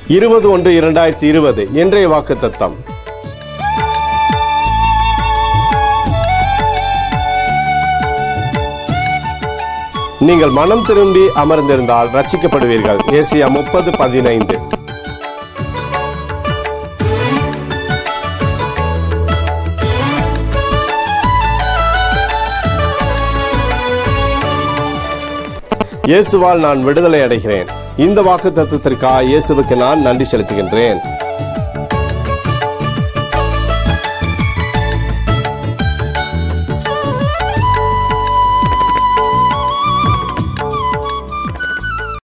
இருபது ஒன்று இரண்டாயிரத்தி இருபது இன்றைய வாக்கு தத்தம் நீங்கள் மனம் திரும்பி அமர்ந்திருந்தால் ரட்சிக்கப்படுவீர்கள் ஏசியா முப்பது பதினைந்து இயேசுவால் நான் விடுதலை அடைகிறேன் இந்த வாக்கு தத்துவத்திற்காக இயேசுவுக்கு நான் நன்றி செலுத்துகின்றேன்